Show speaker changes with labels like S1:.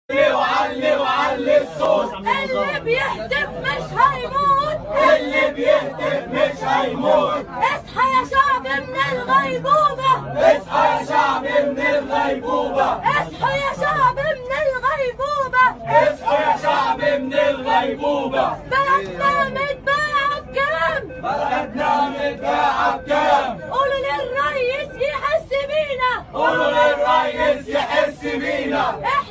S1: وعلي وعلي الصوت
S2: اللي بيهتف مش هيموت
S1: اللي بيهتف مش هيموت
S2: اصحى يا شعب من الغيبوبة
S1: اصحى يا شعب من الغيبوبة
S2: اصحى يا شعب من الغيبوبة
S1: اصحى يا شعب من الغيبوبة
S2: بلدنا متباعة بكام
S1: بلدنا متباعة بكام
S2: قولوا للريس يحس بينا
S1: قولوا للريس يحس بينا
S2: احنا